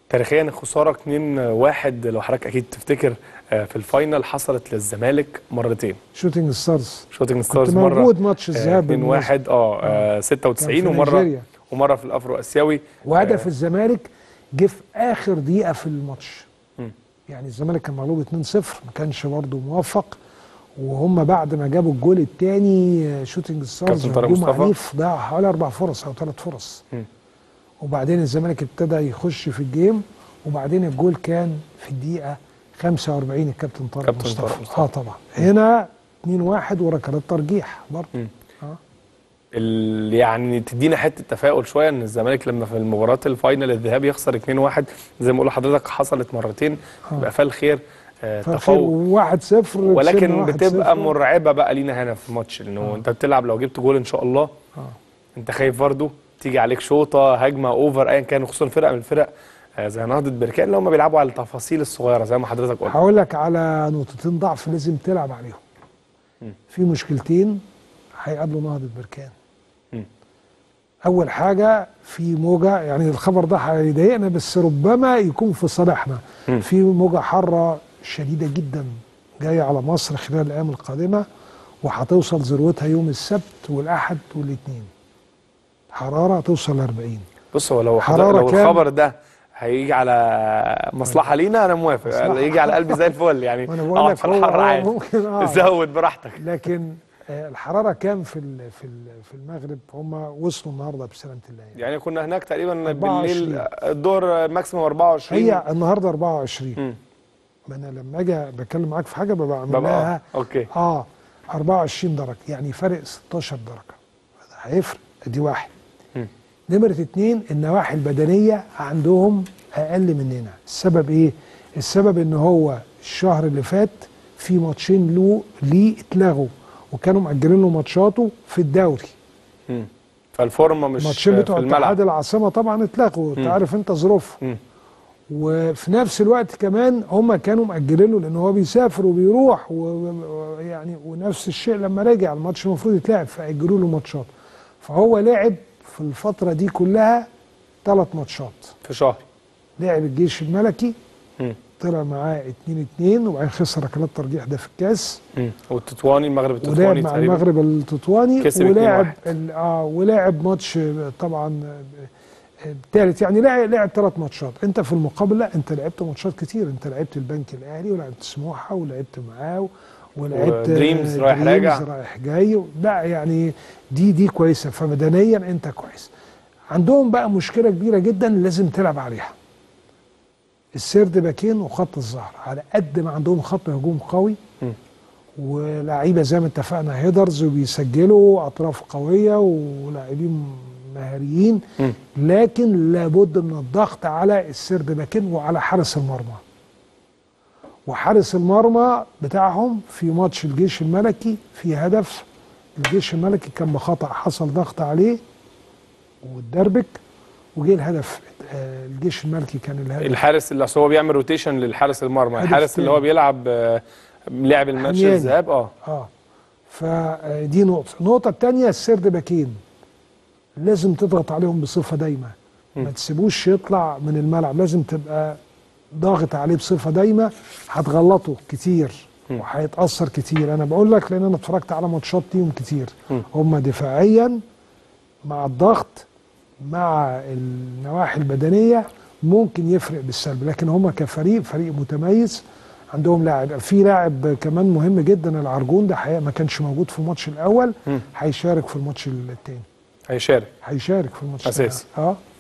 تاريخيا الخساره 2-1 لو حضرتك اكيد تفتكر آه، في الفاينل حصلت للزمالك مرتين شوتنج ستارز شوتنج كنت ستارز مره موجود ماتش الذهاب 2 بالمناسبة. 1 اه آه، 96 كان في ومره نيجيريا. ومره في الافرو اسيوي وهدف الزمالك جه في اخر دقيقه في الماتش مم. يعني الزمالك كان مغلوب 2-0 ما كانش برضه موفق وهم بعد ما جابوا الجول الثاني شوتنج ستارز كابتن طارق هجوم مصطفى. عنيف ضيع حوالي اربع فرص او ثلاث فرص مم. وبعدين الزمالك ابتدى يخش في الجيم وبعدين الجول كان في الدقيقه 45 الكابتن طارق كابتن مصطفى. طارق مصطفى. اه طبعا هنا 2-1 وركلات ترجيح برضه مم. اه ال- يعني تدينا حته تفاؤل شويه ان الزمالك لما في المباراه الفاينل الذهاب يخسر 2-1 زي ما بقول لحضرتك حصلت مرتين آه. يبقى فيها الخير آه، فخير تفوق 1-0 ولكن بتبقى مرعبه بقى لينا هنا في الماتش لانه آه. انت بتلعب لو جبت جول ان شاء الله اه انت خايف برضه تيجي عليك شوطه هجمه اوفر ايا كان خصوصا فرقه من الفرق آه، زي نهضه بركان اللي هم بيلعبوا على التفاصيل الصغيره زي ما حضرتك قلت هقول لك على نقطتين ضعف لازم تلعب عليهم مم. في مشكلتين هيقابلوا نهضة بركان مم. اول حاجه في موجه يعني الخبر ده هيضايقنا بس ربما يكون في صالحنا مم. في موجه حاره شديده جدا جايه على مصر خلال الايام القادمه وهتوصل ذروتها يوم السبت والاحد والاثنين حراره هتوصل ل 40 بص هو لو حرارة حضر لو كام؟ الخبر ده هيجي على مصلحه لينا انا موافق مصلحة. يجي على قلبي زي الفل يعني وانا بقول اقعد لك في هو الحر هو عادي ممكن اه زود براحتك لكن آه، الحراره كام في ال في ال في المغرب هم وصلوا النهارده بسلامه الله يعني. يعني كنا هناك تقريبا 24. بالليل الدور ماكسيموم 24 هي النهارده 24 مم. ما انا لما اجي بتكلم معاك في حاجه ببقى بعمل ببقى لها آه. اوكي اه 24 درجه يعني فرق 16 درجه ده هيفرق دي واحد مم. نمرة اتنين النواحي البدنية عندهم أقل مننا السبب إيه؟ السبب إن هو الشهر اللي فات في ماتشين له ليه اتلغوا وكانوا مأجلين له ماتشاته في الدوري مم. فالفورمه مش الماتشين في بتوع اتحاد الملعب العاصمة طبعا اتلغوا انت مم. عارف انت ظروفهم مم. وفي نفس الوقت كمان هم كانوا مأجلين له لأن هو بيسافر وبيروح ويعني ونفس الشيء لما رجع الماتش المفروض يتلعب فأجلوا له ماتشات فهو لعب في الفترة دي كلها ثلاث ماتشات في شهر لعب الجيش الملكي مم. طلع معاه 2 2 وبعدين خسر ركلات ترجيح ده في الكاس مم. والتطواني المغرب ولعب التطواني مع تقريبا المغرب التطواني كسب ولعب 2-1. ال- اه ولعب ماتش آه، طبعا الثالث يعني لعب لعب ثلاث ماتشات انت في المقابل لا انت لعبت ماتشات كتير انت لعبت البنك الاهلي ولعبت سموحه ولعبت معاه ولعبت ودريمز آه، رايح دريمز راجع. رايح جاي لا يعني دي دي كويسه فمدنيا انت كويس عندهم بقى مشكله كبيره جدا لازم تلعب عليها السرد باكين وخط الظهر على قد ما عندهم خط هجوم قوي مم. ولاعيبه زي ما اتفقنا هيدرز وبيسجلوا اطراف قويه ولاعبين مهاريين مم. لكن لابد من الضغط على السرد باكين وعلى حارس المرمى وحارس المرمى بتاعهم في ماتش الجيش الملكي في هدف الجيش الملكي كان بخطأ حصل ضغط عليه واتدربك وجه الهدف آه، الجيش الملكي كان الهدف الحارس اللي أصل هو بيعمل روتيشن للحارس المرمى هدف الحارس اللي تاني. هو بيلعب آه، لعب الماتش حمياني. الذهاب اه اه فدي نقطة النقطة الثانية السرد باكين لازم تضغط عليهم بصفة دايمة ما مم. تسيبوش يطلع من الملعب لازم تبقى ضاغط عليه بصفة دايمة هتغلطه كتير مم. وهيتأثر كتير أنا بقول لك لأن أنا اتفرجت على ماتشات ليهم كتير مم. هم دفاعيا مع الضغط مع النواحي البدنية ممكن يفرق بالسلب لكن هم كفريق فريق متميز عندهم لاعب في لاعب كمان مهم جدا العرجون ده حقيقة ما كانش موجود في الماتش الأول مم. هيشارك في الماتش الثاني هيشارك هيشارك في الماتش أساسي. التاني. اه